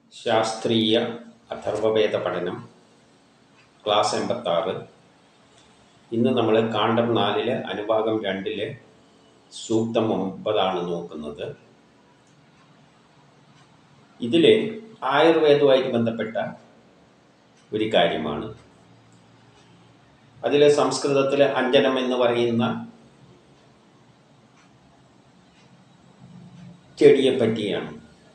ശാസ്ത്രീയ അഥർവവേദ പഠനം ക്ലാസ് എൺപത്താറ് ഇന്ന് നമ്മൾ കാണ്ഡം നാലിലെ അനുഭാഗം രണ്ടിലെ സൂക്തം ഒമ്പതാണ് നോക്കുന്നത് ഇതിൽ ആയുർവേദവുമായിട്ട് ബന്ധപ്പെട്ട ഒരു കാര്യമാണ് അതിൽ സംസ്കൃതത്തിൽ അഞ്ജനം എന്ന് പറയുന്ന ചെടിയെ പറ്റിയാണ്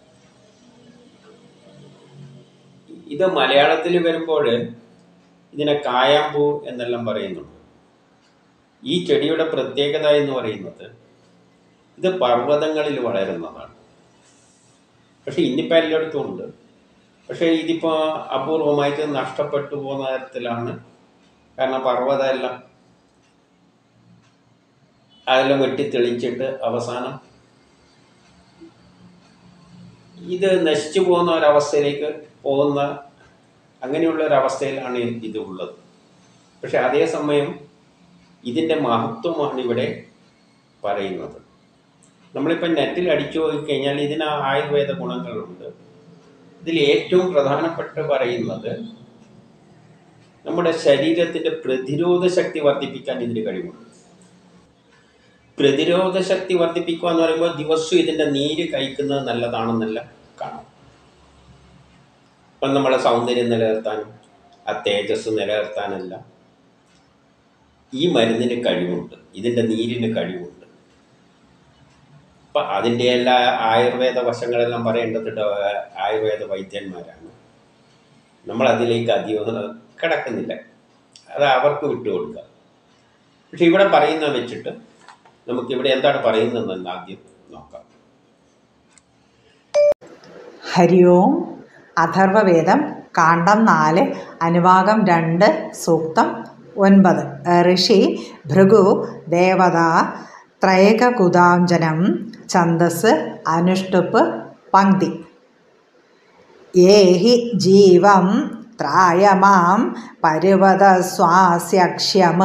ഇത് മലയാളത്തിൽ വരുമ്പോൾ ഇതിനെ കായാമ്പൂ എന്നെല്ലാം പറയുന്നുണ്ട് ഈ ചെടിയുടെ പ്രത്യേകത എന്ന് പറയുന്നത് ഇത് പർവ്വതങ്ങളിൽ വളരുന്നതാണ് പക്ഷെ ഇന്നിപ്പോൾ എല്ലായിടത്തും ഉണ്ട് പക്ഷേ ഇതിപ്പോൾ അപൂർവമായിട്ട് നഷ്ടപ്പെട്ടു പോകുന്ന തരത്തിലാണ് കാരണം പർവ്വതമെല്ലാം അതെല്ലാം വെട്ടിത്തെളിച്ചിട്ട് അവസാനം ഇത് നശിച്ചു പോകുന്ന ഒരവസ്ഥയിലേക്ക് പോകുന്ന അങ്ങനെയുള്ള ഒരവസ്ഥയിലാണ് ഇത് ഉള്ളത് പക്ഷെ അതേസമയം ഇതിൻ്റെ മഹത്വമാണ് ഇവിടെ പറയുന്നത് നമ്മളിപ്പോൾ നെറ്റിൽ അടിച്ചു നോക്കിക്കഴിഞ്ഞാൽ ഇതിന് ആയുർവേദ ഗുണങ്ങളുണ്ട് ഇതിൽ ഏറ്റവും പ്രധാനപ്പെട്ട് പറയുന്നത് നമ്മുടെ ശരീരത്തിൻ്റെ പ്രതിരോധ ശക്തി വർദ്ധിപ്പിക്കാൻ ഇതിന് കഴിവുണ്ട് പ്രതിരോധ ശക്തി വർദ്ധിപ്പിക്കുക എന്ന് പറയുമ്പോൾ ദിവസവും ഇതിൻ്റെ നീര് കഴിക്കുന്നത് നല്ലതാണെന്നല്ല കാണാം അപ്പം നമ്മളെ സൗന്ദര്യം നിലനിർത്താനും ആ തേജസ് നിലനിർത്താനെല്ലാം ഈ മരുന്നിന് കഴിവുണ്ട് ഇതിൻ്റെ നീരിന് കഴിവുണ്ട് അപ്പം അതിൻ്റെ എല്ലാ ആയുർവേദ വശങ്ങളെല്ലാം പറയേണ്ടത് ഡോ- ആയുർവേദ വൈദ്യന്മാരാണ് നമ്മളതിലേക്ക് അധികം കിടക്കുന്നില്ല അത് അവർക്ക് വിട്ടുകൊടുക്കുക പക്ഷെ ഇവിടെ പറയുന്ന വെച്ചിട്ട് നമുക്കിവിടെ എന്താണ് പറയുന്നതെന്ന് ആദ്യം നോക്കാം ഹരി ഓം അഥർവവേദം കാണ്ഡം നാല് അനുഭാഗം രണ്ട് സൂക്തം ഒൻപത് ഋഷി ഭൃഗു ദേവത ത്രൈകകുതാഞ്ജനം ഛന്ദസ് അനുഷ്ടുപ്പ് പങ്ക്തി ഏഹി ജീവം ത്രായമാം പരുവതസ്വാസ്യക്ഷ്യമ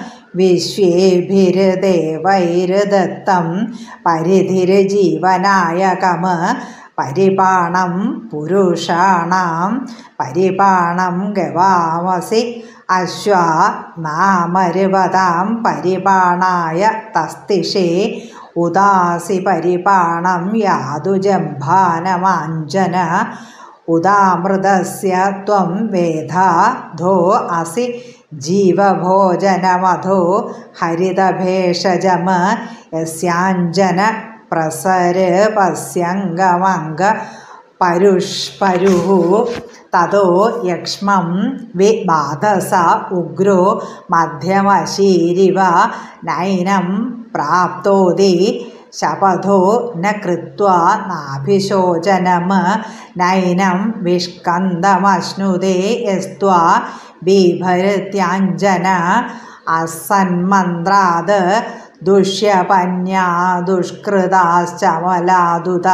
വിശ്വേഭിരുദേവൈരുദത്തം പരിധിർജീവനായകമ പരിപാണം പുരുഷാണാം പരിപാണം ഗവാമസി അശ്വാ നാമരുവതാം പരിപാണായ തസ്തിഷേ ഉദാസി പരിപാണം യാതുജംഭാനമാഞ്ജന ഉദാമൃതസ്യ ത്വം വേധാധോ അസി ജീവഭോജനമധോ ഹരിതഭേഷജമ യസ്യാഞ്ജന പ്രസര് പസ്യംഗമംഗ പരുഷ്പരുः തതോ യക്ഷ്മം വിബാധസ ഉഗ്രോ മധ്യമശീരിവ നൈനം പ്രാപ്തോതി ശപഥോ ന കൃത്വാ നാഭിശോചനം നൈനം വിഷ്കന്ദമശ്നുതേ യസ്ത്വാ ബീഭരത്യാഞ്ജന അസന്മന്ത്രാത് ദുഷ്യപന്യാ ദുഷ്കൃതാശ്ചമലാദുത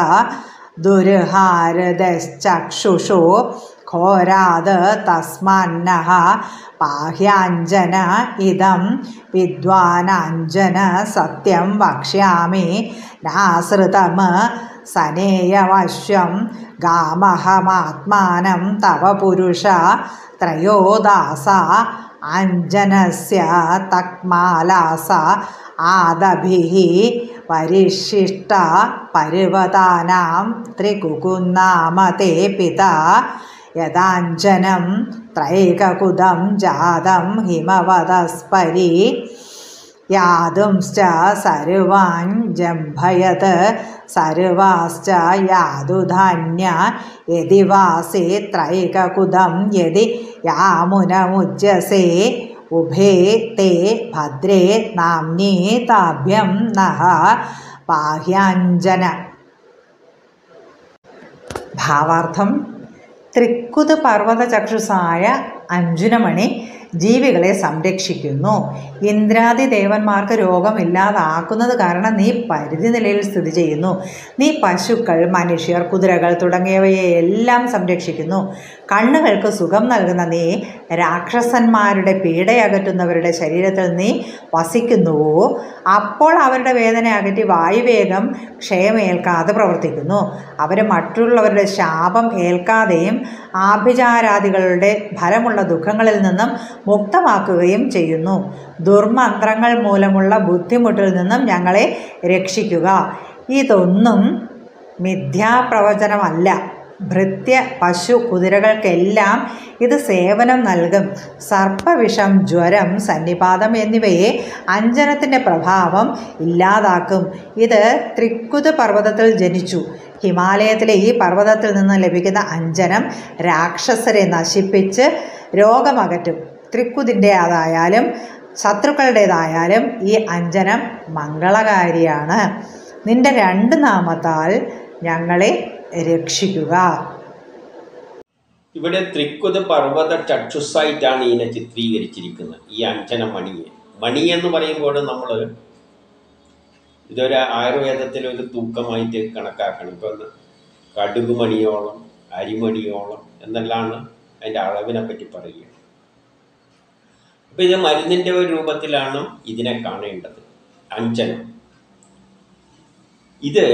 ദുർഹാരദശ്ചക്ഷുഷോ ഘോരാത് തസ്മാന്നഃ പാഹ്യാഞ്ജന ഇതം വിദ്വാനാഞ്ജന സത്യം വക്ഷ്യാമി നാസൃതം സനേയമശ്വം ഗാമഹമാത്മാനം തവ പുരുഷ ത്രയോദാസ അഞ്ജനസ്യ തക്മാലാസ ആദഭിः പരിശിഷ്ട പർവതാനാം ത്രികുകുന്നാമ ते പിതാ യദാഞ്ജനം ത്രൈകകുദം ജാതം ഹിമവതസ്പരി യാതുംശ്ച സർവാൻ ജംഭയത് സർവാശ്ച യാതുധാന്യ യതി വാസേ ത്രൈകകുദം യതി യാമുനമുജ്ജസേ ഉഭേ തേ ഭദ്രേ നാമ്നേ താഭ്യം നഃ പാഹ്യാഞ്ജന ഭാവാർത്ഥം തൃക്കുത് പർവ്വതചക്ഷുസായ അഞ്ജുനമണി ജീവികളെ സംരക്ഷിക്കുന്നു ഇന്ദ്രാദി ദേവന്മാർക്ക് രോഗമില്ലാതാക്കുന്നത് കാരണം നീ പരിധി നിലയിൽ സ്ഥിതി ചെയ്യുന്നു നീ പശുക്കൾ മനുഷ്യർ കുതിരകൾ തുടങ്ങിയവയെ എല്ലാം സംരക്ഷിക്കുന്നു കണ്ണുകൾക്ക് സുഖം നൽകുന്ന നീ രാക്ഷസന്മാരുടെ പീഡയകറ്റുന്നവരുടെ ശരീരത്തിൽ നീ വസിക്കുന്നുവോ അപ്പോൾ അവരുടെ വേദന അകറ്റി വായുവേഗം ക്ഷയമേൽക്കാതെ പ്രവർത്തിക്കുന്നു അവർ മറ്റുള്ളവരുടെ ശാപം ഏൽക്കാതെയും ആഭിചാരാദികളുടെ ഫലമുള്ള ദുഃഖങ്ങളിൽ നിന്നും മുക്തമാക്കുകയും ചെയ്യുന്നു ദുർമന്ത്രങ്ങൾ മൂലമുള്ള ബുദ്ധിമുട്ടിൽ നിന്നും ഞങ്ങളെ രക്ഷിക്കുക ഇതൊന്നും മിഥ്യാപ്രവചനമല്ല ഭൃത്യ പശു കുതിരകൾക്കെല്ലാം ഇത് സേവനം നൽകും സർപ്പവിഷം ജ്വരം സന്നിപാതം എന്നിവയെ അഞ്ജനത്തിൻ്റെ പ്രഭാവം ഇല്ലാതാക്കും ഇത് ത്രിക്കുത് പർവ്വതത്തിൽ ജനിച്ചു ഹിമാലയത്തിലെ ഈ പർവ്വതത്തിൽ നിന്ന് ലഭിക്കുന്ന അഞ്ജനം രാക്ഷസരെ നശിപ്പിച്ച് രോഗമകറ്റും ത്രിക്കുതിൻ്റേതായാലും ശത്രുക്കളുടേതായാലും ഈ അഞ്ജനം മംഗളകാരിയാണ് നിന്റെ രണ്ട് നാമത്താൽ ഞങ്ങളെ രക്ഷിക്കുക ഇവിടെ ത്രിക്കുത് പർവ്വത ചക്ഷുസായിട്ടാണ് ഇതിനെ ചിത്രീകരിച്ചിരിക്കുന്നത് ഈ അഞ്ജന മണിയെ മണി എന്ന് പറയുമ്പോൾ നമ്മൾ ഇതൊരു ആയുർവേദത്തിലെ ഒരു തൂക്കമായിട്ട് കണക്കാക്കണം ഇപ്പം കടുക് മണിയോളം അരിമണിയോളം എന്നെല്ലാമാണ് അതിൻ്റെ അളവിനെ പറ്റി പറയുക അപ്പം ഇത് മരുന്നിൻ്റെ ഒരു രൂപത്തിലാണ് ഇതിനെ കാണേണ്ടത് അഞ്ജനം ഇത്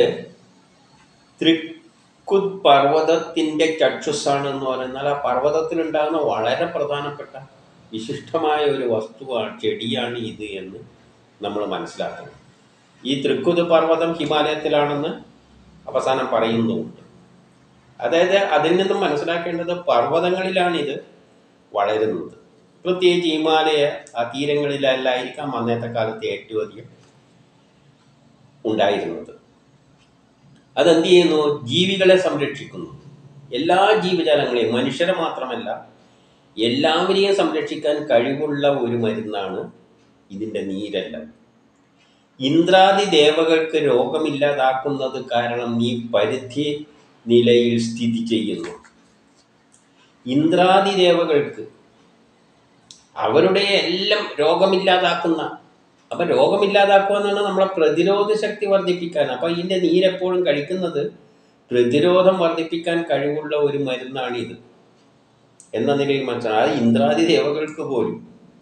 ത്രിക്കുത് പർവ്വതത്തിൻ്റെ ചക്ഷുസാണ് എന്ന് പറഞ്ഞാൽ ആ പർവ്വതത്തിലുണ്ടാകുന്ന വളരെ പ്രധാനപ്പെട്ട വിശിഷ്ടമായ ഒരു വസ്തുവാണ് ചെടിയാണ് ഇത് എന്ന് നമ്മൾ മനസ്സിലാക്കണം ഈ ത്രിക്കുത് പർവ്വതം ഹിമാലയത്തിലാണെന്ന് അവസാനം പറയുന്നുമുണ്ട് അതായത് അതിൽ നിന്നും മനസ്സിലാക്കേണ്ടത് പർവ്വതങ്ങളിലാണ് ഇത് വളരുന്നത് പ്രത്യേകിച്ച് ഹിമാലയ ആ തീരങ്ങളിലല്ലായിരിക്കാം അന്നത്തെ കാലത്ത് ഏറ്റവും അധികം ഉണ്ടായിരുന്നത് അതെന്ത് ചെയ്യുന്നു ജീവികളെ സംരക്ഷിക്കുന്നു എല്ലാ ജീവജാലങ്ങളെയും മനുഷ്യരെ മാത്രമല്ല എല്ലാവരെയും സംരക്ഷിക്കാൻ കഴിവുള്ള ഒരു മരുന്നാണ് ഇതിൻ്റെ നീരെല്ലാം ഇന്ദ്രാദി ദേവകൾക്ക് രോഗമില്ലാതാക്കുന്നത് കാരണം നീ പരിധി നിലയിൽ സ്ഥിതി ചെയ്യുന്നു ഇന്ദ്രാദി ദേവകൾക്ക് അവരുടെ എല്ലാം രോഗമില്ലാതാക്കുന്ന അപ്പം രോഗമില്ലാതാക്കുക എന്നാണ് നമ്മളെ പ്രതിരോധ ശക്തി വർദ്ധിപ്പിക്കാൻ അപ്പം ഇതിൻ്റെ നീരെപ്പോഴും കഴിക്കുന്നത് പ്രതിരോധം വർദ്ധിപ്പിക്കാൻ കഴിവുള്ള ഒരു മരുന്നാണിത് എന്ന നിലയിൽ മനസ്സിലായി അത് ഇന്ദ്രാദി ദേവകൾക്ക് പോലും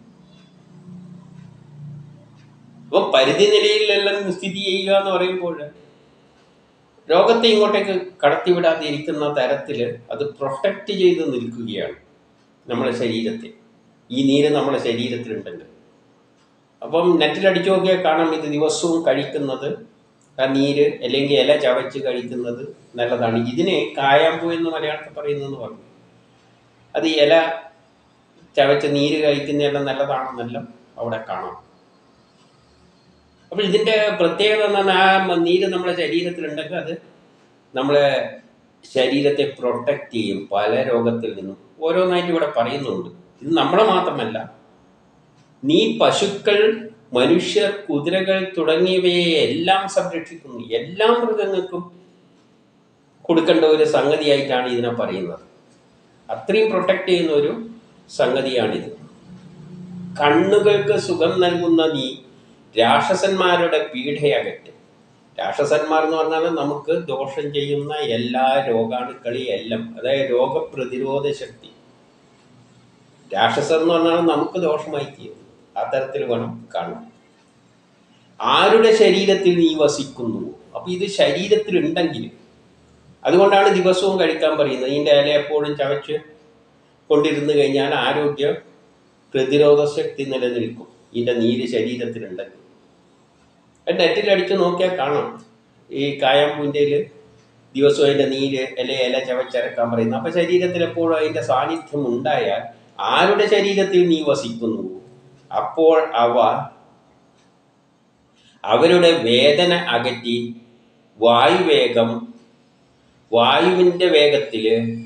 അപ്പം പരിധി നിലയിലെല്ലാം സ്ഥിതി ചെയ്യുക എന്ന് പറയുമ്പോൾ രോഗത്തെ ഇങ്ങോട്ടേക്ക് കടത്തിവിടാതെ ഇരിക്കുന്ന തരത്തിൽ അത് പ്രൊട്ടക്റ്റ് ചെയ്ത് നിൽക്കുകയാണ് നമ്മുടെ ശരീരത്തെ ഈ നീര് നമ്മുടെ ശരീരത്തിലുണ്ടല്ലോ അപ്പം നെറ്റിലടിച്ചു നോക്കിയാൽ കാണാം ഇത് ദിവസവും കഴിക്കുന്നത് ആ നീര് അല്ലെങ്കിൽ ഇല ചവച്ച് കഴിക്കുന്നത് നല്ലതാണ് ഇതിന് കായാമ്പൂ എന്ന് മലയാളത്തിൽ പറയുന്നതെന്ന് പറഞ്ഞു അത് ഇല ചവച്ച് നീര് കഴിക്കുന്നതെല്ലാം നല്ലതാണെന്നെല്ലാം അവിടെ കാണാം അപ്പോൾ ഇതിൻ്റെ പ്രത്യേകത എന്ന് പറഞ്ഞാൽ ആ നീര് നമ്മുടെ ശരീരത്തിലുണ്ടെങ്കിൽ അത് നമ്മളെ ശരീരത്തെ പ്രൊട്ടക്റ്റ് ചെയ്യും പല രോഗത്തിൽ നിന്നും ഓരോന്നായിട്ട് ഇവിടെ പറയുന്നുണ്ട് ഇത് നമ്മളെ മാത്രമല്ല നീ പശുക്കൾ മനുഷ്യർ കുതിരകൾ തുടങ്ങിയവയെ എല്ലാം സംരക്ഷിക്കുന്നു എല്ലാ മൃഗങ്ങൾക്കും കൊടുക്കേണ്ട ഒരു സംഗതിയായിട്ടാണ് ഇതിനെ പറയുന്നത് അത്രയും പ്രൊട്ടക്റ്റ് ചെയ്യുന്ന ഒരു സംഗതിയാണിത് കണ്ണുകൾക്ക് സുഖം നൽകുന്ന നീ രാക്ഷസന്മാരുടെ പീഡയകറ്റും രാക്ഷസന്മാർ എന്ന് പറഞ്ഞാൽ നമുക്ക് ദോഷം ചെയ്യുന്ന എല്ലാ രോഗാണുക്കളെയും എല്ലാം അതായത് രോഗപ്രതിരോധ ശക്തി രാക്ഷസൻ എന്ന് പറഞ്ഞാൽ നമുക്ക് ദോഷമായി തീരും ആ തരത്തിൽ വേണം കാണാൻ ആരുടെ ശരീരത്തിൽ നീ വസിക്കുന്നു അപ്പൊ ഇത് ശരീരത്തിലുണ്ടെങ്കിൽ അതുകൊണ്ടാണ് ദിവസവും കഴിക്കാൻ പറയുന്നത് ഇതിൻ്റെ ഇല എപ്പോഴും ചവച്ച് കൊണ്ടിരുന്ന് കഴിഞ്ഞാൽ ആരോഗ്യ പ്രതിരോധ ശക്തി നിലനിൽക്കും ഇതിൻ്റെ നീര് ശരീരത്തിലുണ്ടെങ്കിൽ നെറ്റിൽ അടിച്ച് നോക്കിയാൽ കാണാം ഈ കായാമ്പൂൻ്റെയിൽ ദിവസവും അതിൻ്റെ നീര് ഇല ഇല ചവച്ചരക്കാൻ പറയുന്നു അപ്പം ശരീരത്തിൽ എപ്പോഴും അതിൻ്റെ സാന്നിധ്യം ഉണ്ടായാൽ ആരുടെ ശരീരത്തിൽ നീ വസിക്കുന്നു അപ്പോൾ അവ അവരുടെ വേദന അകറ്റി വായുവേഗം വായുവിൻ്റെ വേഗത്തിൽ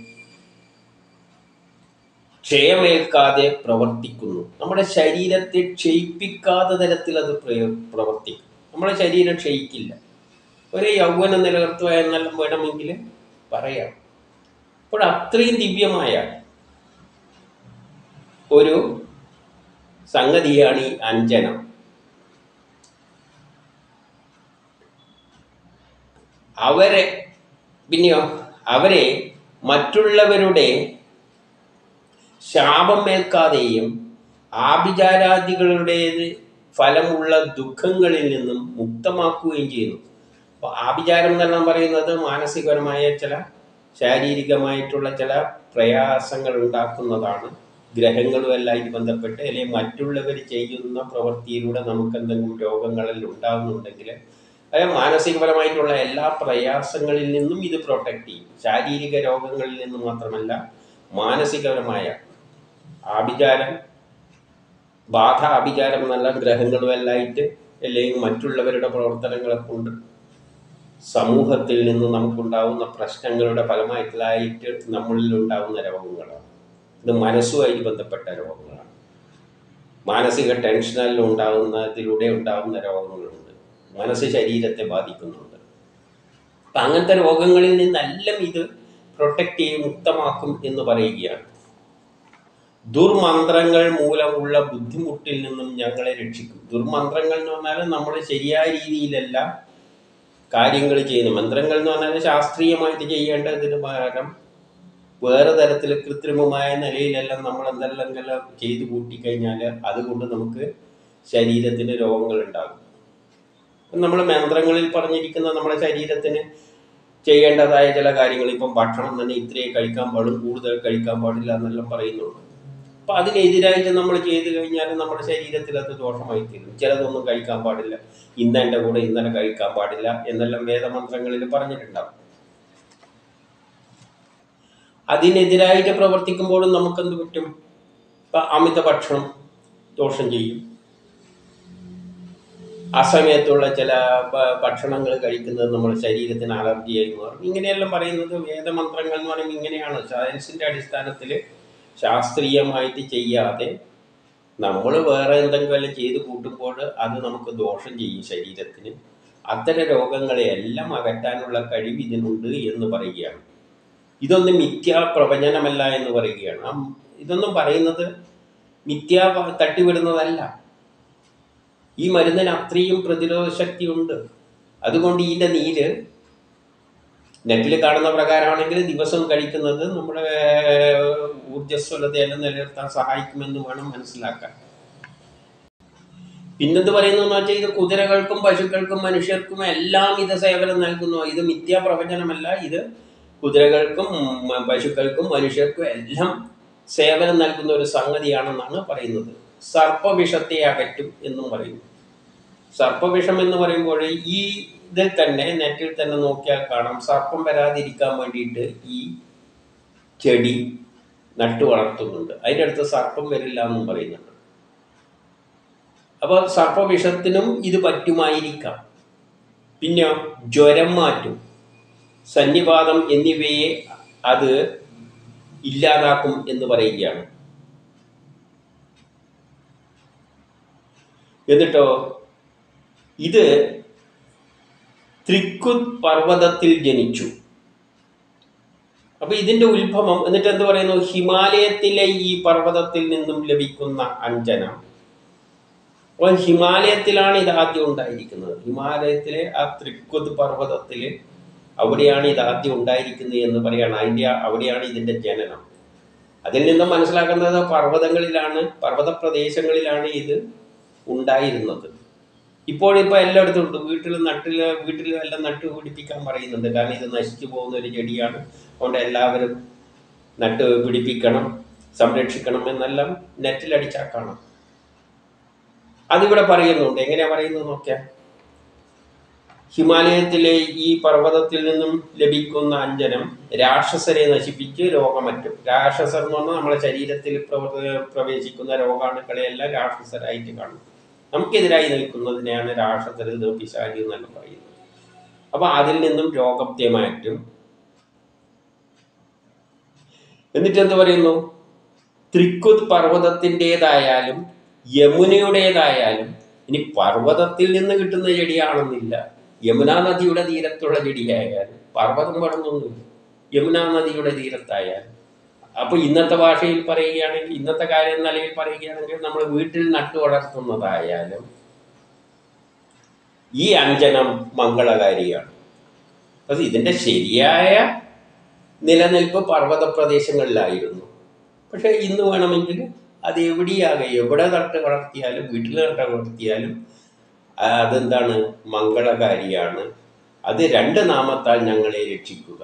ക്ഷയമേൽക്കാതെ പ്രവർത്തിക്കുന്നു നമ്മുടെ ശരീരത്തെ ക്ഷയിപ്പിക്കാത്ത തരത്തിൽ അത് പ്രയോ പ്രവർത്തിക്കും നമ്മുടെ ശരീരം ക്ഷയിക്കില്ല ഒരു യൗവനം നിലനിർത്തുക എന്നെല്ലാം വേണമെങ്കിൽ പറയാം അപ്പോൾ അത്രയും ദിവ്യമായ ഒരു സംഗതിയാണ് ഈ അഞ്ജനം അവരെ പിന്നെയോ അവരെ മറ്റുള്ളവരുടെ ശാപം ഏൽക്കാതെയും ആഭിചാരാദികളുടേത് ഫലമുള്ള ദുഃഖങ്ങളിൽ നിന്നും മുക്തമാക്കുകയും ചെയ്യുന്നു അപ്പോൾ ആഭിചാരം എന്നെല്ലാം പറയുന്നത് മാനസികപരമായ ചില ശാരീരികമായിട്ടുള്ള ചില പ്രയാസങ്ങൾ ഉണ്ടാക്കുന്നതാണ് ഗ്രഹങ്ങളുമെല്ലാം ബന്ധപ്പെട്ട് അല്ലെങ്കിൽ മറ്റുള്ളവർ ചെയ്യുന്ന പ്രവൃത്തിയിലൂടെ നമുക്ക് എന്തെങ്കിലും രോഗങ്ങളിൽ ഉണ്ടാകുന്നുണ്ടെങ്കിൽ അതായത് മാനസികപരമായിട്ടുള്ള എല്ലാ പ്രയാസങ്ങളിൽ നിന്നും ഇത് പ്രൊട്ടക്റ്റ് ചെയ്യും ശാരീരിക രോഗങ്ങളിൽ നിന്ന് മാത്രമല്ല മാനസികപരമായ ആഭിചാരം ബാധ ആഭിചാരം എന്നല്ല ഗ്രഹങ്ങളുമെല്ലാമായിട്ട് അല്ലെങ്കിൽ മറ്റുള്ളവരുടെ പ്രവർത്തനങ്ങളെ കൊണ്ട് സമൂഹത്തിൽ നിന്ന് നമുക്കുണ്ടാവുന്ന പ്രശ്നങ്ങളുടെ ഫലമായിട്ടായിട്ട് നമ്മളിൽ ഉണ്ടാവുന്ന രോഗങ്ങളാണ് ഇത് മനസ്സുമായിട്ട് ബന്ധപ്പെട്ട രോഗങ്ങളാണ് മാനസിക ടെൻഷനിൽ ഉണ്ടാകുന്നതിലൂടെ ഉണ്ടാകുന്ന രോഗങ്ങളുണ്ട് മനസ്സ് ശരീരത്തെ ബാധിക്കുന്നുണ്ട് അപ്പം അങ്ങനത്തെ രോഗങ്ങളിൽ നിന്നെല്ലാം ഇത് പ്രൊട്ടക്റ്റ് ചെയ്യും മുക്തമാക്കും എന്ന് പറയുകയാണ് ദുർമന്ത്രങ്ങൾ മൂലമുള്ള ബുദ്ധിമുട്ടിൽ നിന്നും ഞങ്ങളെ രക്ഷിക്കും ദുർമന്ത്രങ്ങൾ എന്ന് പറഞ്ഞാൽ നമ്മൾ ശരിയായ രീതിയിലല്ല കാര്യങ്ങൾ ചെയ്യുന്നു മന്ത്രങ്ങൾ എന്ന് പറഞ്ഞാൽ ശാസ്ത്രീയമായിട്ട് ചെയ്യേണ്ടതിന് പകരം വേറെ തരത്തിൽ കൃത്രിമമായ നിലയിലെല്ലാം നമ്മൾ എന്തെല്ലാം ചെയ്തു കൂട്ടിക്കഴിഞ്ഞാൽ അതുകൊണ്ട് നമുക്ക് ശരീരത്തിന് രോഗങ്ങൾ ഉണ്ടാകും നമ്മൾ മന്ത്രങ്ങളിൽ പറഞ്ഞിരിക്കുന്ന നമ്മുടെ ശരീരത്തിന് ചെയ്യേണ്ടതായ ചില കാര്യങ്ങൾ ഇപ്പം ഭക്ഷണം തന്നെ ഇത്രയേ കഴിക്കാൻ പാടും കൂടുതൽ കഴിക്കാൻ പാടില്ല എന്നെല്ലാം പറയുന്നുണ്ട് അപ്പം അതിനെതിരായിട്ട് നമ്മൾ ചെയ്തു കഴിഞ്ഞാൽ നമ്മുടെ ശരീരത്തിൽ അത് ദോഷമായി തീരും ചിലതൊന്നും കഴിക്കാൻ പാടില്ല ഇന്നെൻ്റെ കൂടെ ഇന്നലെ കഴിക്കാൻ പാടില്ല എന്നെല്ലാം വേദമന്ത്രങ്ങളിൽ പറഞ്ഞിട്ടുണ്ടാവും അതിനെതിരായിട്ട് പ്രവർത്തിക്കുമ്പോഴും നമുക്കെന്ത് പറ്റും ഇപ്പം അമിത ഭക്ഷണം ദോഷം ചെയ്യും അസമയത്തുള്ള ചില ഭക്ഷണങ്ങൾ കഴിക്കുന്നത് നമ്മുടെ ശരീരത്തിന് അലർജിയായി മാറും ഇങ്ങനെയെല്ലാം പറയുന്നത് വേദമന്ത്രങ്ങൾ എന്ന് പറയുമ്പോൾ ഇങ്ങനെയാണ് സയൻസിൻ്റെ അടിസ്ഥാനത്തിൽ ശാസ്ത്രീയമായിട്ട് ചെയ്യാതെ നമ്മൾ വേറെ എന്തെങ്കിലും ചെയ്ത് കൂട്ടുമ്പോൾ അത് നമുക്ക് ദോഷം ചെയ്യും ശരീരത്തിന് അത്തരം രോഗങ്ങളെ എല്ലാം അകറ്റാനുള്ള കഴിവ് ഇതിനുണ്ട് എന്ന് പറയുകയാണ് ഇതൊന്നും മിഥ്യാ പ്രവചനമല്ല എന്ന് പറയുകയാണ് ആ ഇതൊന്നും പറയുന്നത് മിഥ്യാ തട്ടിവിടുന്നതല്ല ഈ മരുന്നിന് അത്രയും പ്രതിരോധ ശക്തി ഉണ്ട് അതുകൊണ്ട് ഇതിൻ്റെ നീര് നെറ്റിൽ കാണുന്ന പ്രകാരമാണെങ്കിൽ ദിവസം കഴിക്കുന്നത് നമ്മുടെ ഊർജ്ജസ്വലതയെല്ലാം നിലനിർത്താൻ സഹായിക്കുമെന്ന് വേണം മനസ്സിലാക്കാൻ പിന്നെന്ത് പറയുന്നു എന്ന് വെച്ചാൽ ഇത് കുതിരകൾക്കും പശുക്കൾക്കും മനുഷ്യർക്കും എല്ലാം ഇത് സേവനം നൽകുന്നു ഇത് മിഥ്യാ പ്രവചനമല്ല ഇത് കുതിരകൾക്കും പശുക്കൾക്കും മനുഷ്യർക്കും എല്ലാം സേവനം നൽകുന്ന ഒരു സംഗതിയാണെന്നാണ് പറയുന്നത് സർപ്പവിഷത്തെ അകറ്റും എന്നും പറയുന്നു സർപ്പവിഷം എന്ന് പറയുമ്പോൾ ഈ ഇതിൽ തന്നെ നെറ്റിൽ തന്നെ നോക്കിയാൽ കാണാം സർപ്പം വരാതിരിക്കാൻ വേണ്ടിയിട്ട് ഈ ചെടി നട്ടു വളർത്തുന്നുണ്ട് അതിൻ്റെ അടുത്ത് സർപ്പം വരില്ല എന്നും പറയുന്നുണ്ട് അപ്പോൾ സർപ്പവിഷത്തിനും ഇത് പറ്റുമായിരിക്കാം പിന്നെ ജ്വരം മാറ്റും സന്നിപാതം എന്നിവയെ അത് ഇല്ലാതാക്കും എന്ന് പറയുകയാണ് എന്നിട്ടോ ഇത് ത്രിക്കുത് പർവ്വതത്തിൽ ജനിച്ചു അപ്പൊ ഇതിന്റെ ഉത്ഭവം എന്നിട്ട് എന്ത് പറയുന്നു ഹിമാലയത്തിലെ ഈ പർവ്വതത്തിൽ നിന്നും ലഭിക്കുന്ന അഞ്ജനം അപ്പോൾ ഹിമാലയത്തിലാണ് ഇത് ആദ്യം ഉണ്ടായിരിക്കുന്നത് ഹിമാലയത്തിലെ ആ ത്രിക്കുത് പർവ്വതത്തിൽ അവിടെയാണ് ഇത് ആദ്യം ഉണ്ടായിരിക്കുന്നത് എന്ന് പറയാണ് അതിൻ്റെ അവിടെയാണ് ഇതിന്റെ ജനനം അതിൽ നിന്നും മനസ്സിലാക്കുന്നത് പർവ്വതങ്ങളിലാണ് പർവ്വത പ്രദേശങ്ങളിലാണ് ഇത് ഉണ്ടായിരുന്നത് ഇപ്പോഴിപ്പോൾ എല്ലായിടത്തും ഉണ്ട് വീട്ടിൽ നട്ടിൽ വീട്ടിൽ എല്ലാം നട്ടു പിടിപ്പിക്കാൻ പറയുന്നുണ്ട് കാരണം ഇത് നശിച്ചു പോകുന്ന ഒരു ചെടിയാണ് അതുകൊണ്ട് എല്ലാവരും നട്ട് പിടിപ്പിക്കണം സംരക്ഷിക്കണം എന്നെല്ലാം നെറ്റിലടിച്ചാൽ കാണാം അതിവിടെ പറയുന്നുണ്ട് എങ്ങനെയാ പറയുന്നത് നോക്കിയാൽ ഹിമാലയത്തിലെ ഈ പർവ്വതത്തിൽ നിന്നും ലഭിക്കുന്ന അഞ്ജനം രാക്ഷസരെ നശിപ്പിച്ച് രോഗമറ്റും രാക്ഷസർ എന്ന് പറഞ്ഞാൽ നമ്മുടെ ശരീരത്തിൽ പ്രവർത്ത പ്രവേശിക്കുന്ന രോഗാണുക്കളെയെല്ലാം രാക്ഷസരായിട്ട് കാണും നമുക്കെതിരായി നിൽക്കുന്നതിനെയാണ് രാക്ഷസർ ഇത് പിശാചി എന്നെല്ലാം പറയുന്നത് അപ്പൊ അതിൽ നിന്നും രോഗത്തെ മാറ്റും എന്നിട്ട് എന്ത് പറയുന്നു ത്രിക്കുത് പർവ്വതത്തിൻ്റെതായാലും യമുനയുടേതായാലും ഇനി പർവ്വതത്തിൽ നിന്ന് കിട്ടുന്ന ചെടിയാണെന്നില്ല യമുനാ നദിയുടെ തീരത്തുള്ള ചെടിയായാലും പർവ്വതം വേണമെന്നൊന്നുമില്ല യമുനാ നദിയുടെ തീരത്തായാലും അപ്പോൾ ഇന്നത്തെ ഭാഷയിൽ പറയുകയാണെങ്കിൽ ഇന്നത്തെ കാര്യം നിലയിൽ പറയുകയാണെങ്കിൽ നമ്മൾ വീട്ടിൽ നട്ടു വളർത്തുന്നതായാലും ഈ അഞ്ജനം മംഗളകാരിയാണ് അത് ഇതിൻ്റെ ശരിയായ നിലനിൽപ്പ് പർവ്വത പ്രദേശങ്ങളിലായിരുന്നു പക്ഷേ ഇന്ന് വേണമെങ്കിൽ അത് എവിടെയാകെ എവിടെ നട്ട് വളർത്തിയാലും വീട്ടിൽ നട്ട് വളർത്തിയാലും ആ, അതെന്താണ് മംഗളകാരിയാണ് അത് രണ്ട് നാമത്താൽ ഞങ്ങളെ രക്ഷിക്കുക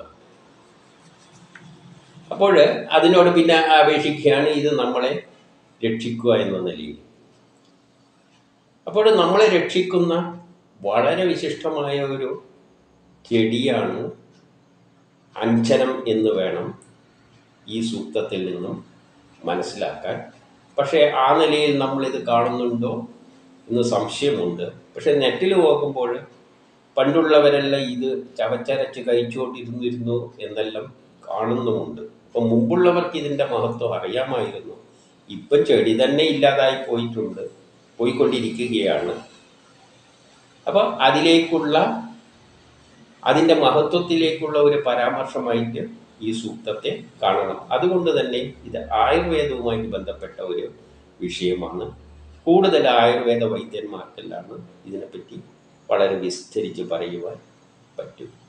അപ്പോൾ അതിനോട് പിന്നെ അപേക്ഷിക്കുകയാണ് ഇത് നമ്മളെ രക്ഷിക്കുക എന്ന നിലയിൽ അപ്പോൾ നമ്മളെ രക്ഷിക്കുന്ന വളരെ വിശിഷ്ടമായ ഒരു ചെടിയാണ് അഞ്ചനം എന്ന് വേണം ഈ സൂക്തത്തിൽ നിന്നും മനസ്സിലാക്കാൻ പക്ഷേ ആ നിലയിൽ നമ്മളിത് കാണുന്നുണ്ടോ എന്ന് സംശയമുണ്ട് പക്ഷെ നെറ്റിൽ നോക്കുമ്പോൾ പണ്ടുള്ളവരെല്ലാം ഇത് ചവച്ചരച്ച് കഴിച്ചുകൊണ്ടിരുന്നിരുന്നു എന്നെല്ലാം കാണുന്നുമുണ്ട് അപ്പം മുമ്പുള്ളവർക്ക് ഇതിൻ്റെ മഹത്വം അറിയാമായിരുന്നു ഇപ്പം ചെടി തന്നെ ഇല്ലാതായി പോയിട്ടുണ്ട് പോയിക്കൊണ്ടിരിക്കുകയാണ് അപ്പോൾ അതിലേക്കുള്ള അതിൻ്റെ മഹത്വത്തിലേക്കുള്ള ഒരു പരാമർശമായിട്ട് ഈ സൂക്തത്തെ കാണണം അതുകൊണ്ട് തന്നെ ഇത് ആയുർവേദവുമായിട്ട് ബന്ധപ്പെട്ട ഒരു വിഷയമാണ് കൂടുതൽ ആയുർവേദ വൈദ്യന്മാർക്കെല്ലാം ഇതിനെപ്പറ്റി വളരെ വിസ്തരിച്ച് പറയുവാൻ പറ്റും